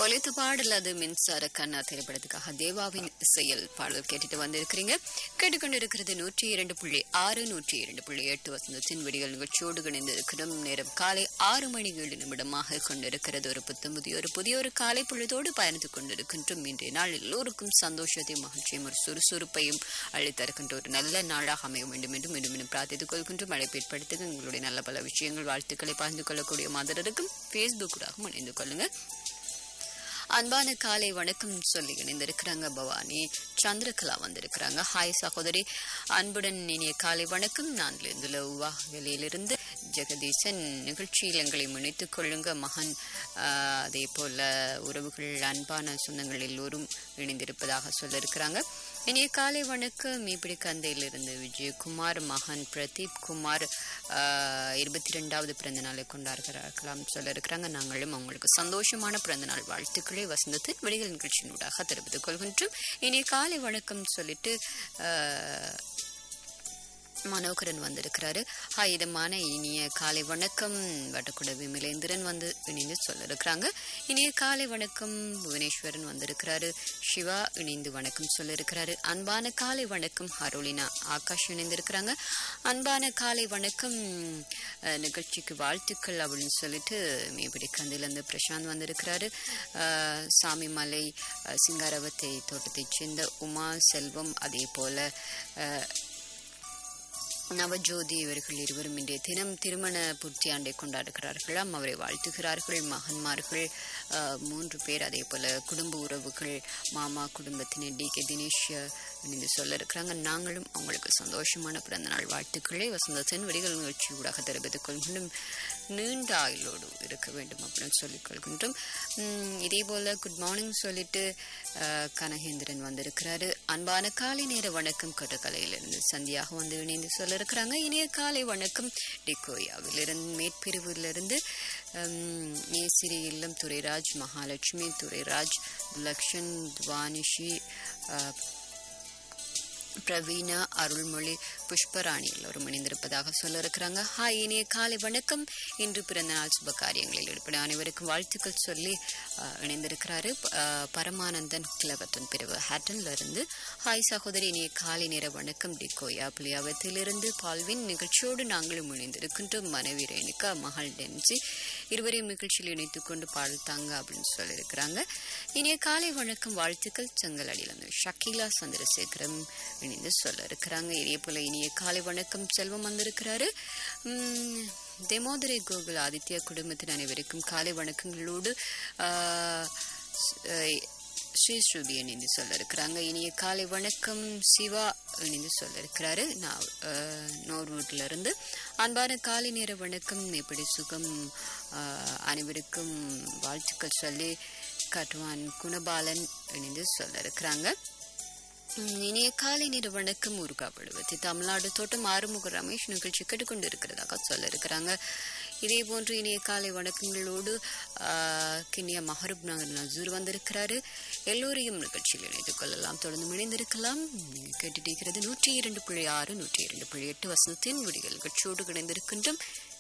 ஒலித்து பாடல் அது மின்சார கண்ணா திரைப்படத்துக்காக தேவாவின் இசையில் பாடல் கேட்டுட்டு வந்திருக்கிறீங்க கேட்டுக்கொண்டிருக்கிறது நூற்றி இரண்டு புள்ளி ஆறு நூற்றி இரண்டு புள்ளி எட்டு வசந்தத்தின் விடிகள் நிகழ்ச்சியோடு இணைந்திருக்கிறோம் நேரம் காலை ஆறு மணி ஏழு நிமிடமாக கொண்டிருக்கிறது ஒரு புத்தம் புதிய ஒரு புதிய ஒரு காலை பொழுதோடு பயணித்துக் கொண்டிருக்கின்றோம் இன்றைய நாள் எல்லோருக்கும் சந்தோஷத்தையும் மகிழ்ச்சியும் ஒரு சுறுசுறுப்பையும் அளித்திருக்கின்ற ஒரு நல்ல நாளாக அமைய வேண்டும் என்று மீண்டும் மீண்டும் பிரார்த்தித்துக் கொள்கின்றோம் அழைப்பு ஏற்படுத்துக உங்களுடைய நல்ல பல விஷயங்கள் வாழ்த்துக்களை பகிர்ந்து கொள்ளக்கூடிய மாதிரிக்கும் ஃபேஸ்புக்கூடாகவும் இணைந்து கொள்ளுங்க அன்பான காலை வணக்கம் சொல்லி இணைந்திருக்கிறாங்க பவானி சந்திரகலா வந்திருக்கிறாங்க ஹாய் சகோதரி அன்புடன் இனிய காலை வணக்கம் நான் லெந்துலவா வெளியிலிருந்து ஜெகதீசன் நிகழ்ச்சியில் எங்களை முனைத்துக் கொள்ளுங்க மகன் ஆஹ், அதே போல உறவுகள் அன்பான சொந்தங்கள் எல்லோரும் இணைந்திருப்பதாக சொல்லியிருக்கிறாங்க இனிய காலை வணக்கம் இப்படி கந்தையிலிருந்து விஜயகுமார் மகன் பிரதீப் குமார் ஆஹ், இருபத்தி ரெண்டாவது பிறந்த நாளை கொண்டாடுகிறார்களாம் சொல்ல இருக்கிறாங்க நாங்களும் அவங்களுக்கு சந்தோஷமான பிறந்த நாள் வாழ்த்துக்களை வசந்தத்தின் விடிகள் நிகழ்ச்சியினூடாக தெரிவித்துக் கொள்கின்றோம் இனிய காலை வணக்கம் சொல்லிட்டு ஆஹ், மனோகரன் வந்திருக்கிறாரு ஹாய் இதமான இனிய காலை வணக்கம் வட்டக்குட விமலேந்திரன் வந்து இணைந்து சொல்ல இருக்கிறாங்க இனிய காலை வணக்கம் புவனேஸ்வரன் வந்திருக்கிறாரு சிவா இணைந்து வணக்கம் சொல்ல இருக்கிறாரு அன்பான காலை வணக்கம் ஹரோலினா ஆகாஷ் இணைந்திருக்கிறாங்க அன்பான காலை வணக்கம் அஹ், நிகழ்ச்சிக்கு வாழ்த்துக்கள் அப்படின்னு சொல்லிட்டு மேபடி கந்திலிருந்து பிரசாந்த் வந்திருக்கிறாரு அஹ், சாமிமலை அஹ், சிங்காரவத்தை தோட்டத்தைச் சேர்ந்த உமா செல்வம் அதே போல அஹ், நவஜோதி இவர்கள் இருவரும் இன்றைய தினம் திருமண பூர்த்தி ஆண்டை கொண்டாடுகிறார்களாம் அவரை வாழ்த்துகிறார்கள் மகன்மார்கள் அஹ், மூன்று பேர் அதே போல குடும்ப உறவுகள் மாமா குடும்பத்தினர் டி கே தினேஷ் அஹ், இணைந்து சொல்ல இருக்கிறாங்க நாங்களும் அவங்களுக்கு சந்தோஷமான பிறந்த நாள் வாழ்த்துக்களை வசந்தத்தின் வெடிகள் நிகழ்ச்சி ஊடாக தெரிவித்துக் கொள்கின்றோம் நீண்ட ஆயுளோடு இருக்க வேண்டும் அப்படின்னு சொல்லிக் கொள்கின்றோம் உம், இதே போல குட் மார்னிங் சொல்லிட்டு அஹ், கனகேந்திரன் வந்திருக்கிறாரு அன்பான காலை நேர வணக்கம் கொட்டக்கலையிலிருந்து சந்தியாக வந்து இணைந்து சொல்ல இருக்கிறாங்க இனிய காலை வணக்கம் டிகோயாவிலிருந்து மேற்பிரிவிலிருந்து உம், நேசிரி இல்லம் துரைராஜ் மகாலட்சுமி துரைராஜ் லக்ஷன் துவானிஷி அஹ், பிரவீனா அருள்மொழி புஷ்பராணி எல்லோரும் இணைந்திருப்பதாக சொல்ல இருக்கிறாங்க ஹாய் இனிய காலை வணக்கம் இன்று பிறந்த நாள் சுப காரியங்களில் ஈடுபட அனைவருக்கும் வாழ்த்துக்கள் சொல்லி அஹ், இணைந்திருக்கிறாரு அஹ், பரமானந்தன் கிளவத்தன் பிரிவு ஹேட்டன்ல இருந்து ஹாய் சகோதரி இனிய காலை நேர வணக்கம் டிகோயா புளியாவத்திலிருந்து பால்வின் நிகழ்ச்சியோடு நாங்களும் இணைந்திருக்கின்றோம் மனைவி ரேணுகா மகள் டென்சி இருவரையும் நிகழ்ச்சியில் இணைத்துக் கொண்டு பாடல் தாங்க அப்படின்னு சொல்லியிருக்கிறாங்க இனிய காலை வணக்கம் வாழ்த்துக்கள் செங்கலடியிலிருந்து ஷக்கீலா சந்திரசேகரம் இணைந்து சொல்ல இருக்கிறாங்க இதே போல இனிய காலை வணக்கம் செல்வம் வந்திருக்கிறாரு உம், தெமோதரை கோகுல் ஆதித்யா குடும்பத்தின் அனைவருக்கும் காலை வணக்கங்களோடு ஆஹ், ஸ்- அஹ், ஸ்ரீ ஸ்ருதி இணைந்து சொல்ல இருக்கிறாங்க இனிய காலை வணக்கம் சிவா இணைந்து சொல்ல இருக்கிறாரு நான் அஹ், நோர்வூட்ல இருந்து அன்பான காலை நேர வணக்கம் எப்படி சுகம் ஆஹ், அனைவருக்கும் வாழ்த்துக்கள் சொல்லி கட்டுவான் குணபாலன் இணைந்து சொல்ல இருக்கிறாங்க உம், இனிய காலை நேர வணக்கம் ஊருகா படுவத்தி தமிழ்நாடு தோட்டம் ஆறுமுக ரமேஷ் நிகழ்ச்சி கேட்டுக்கொண்டு இருக்கிறதாக சொல்ல இருக்கிறாங்க இதே போன்று இனிய காலை வணக்கங்களோடு ஆஹ், கிண்ணியா மஹரூப் நகர் நசூர் வந்திருக்கிறாரு எல்லோரையும் நிகழ்ச்சியில் இணைத்துக் கொள்ளலாம் தொடர்ந்து இணைந்திருக்கலாம் நீங்கள் கேட்டுட்டு இருக்கிறது நூற்றி இரண்டு புள்ளி ஆறு நூற்றி இரண்டு புள்ளி எட்டு வசனத்தின் விடிகள் நிகழ்ச்சியோடு இணைந்திருக்கின்றோம்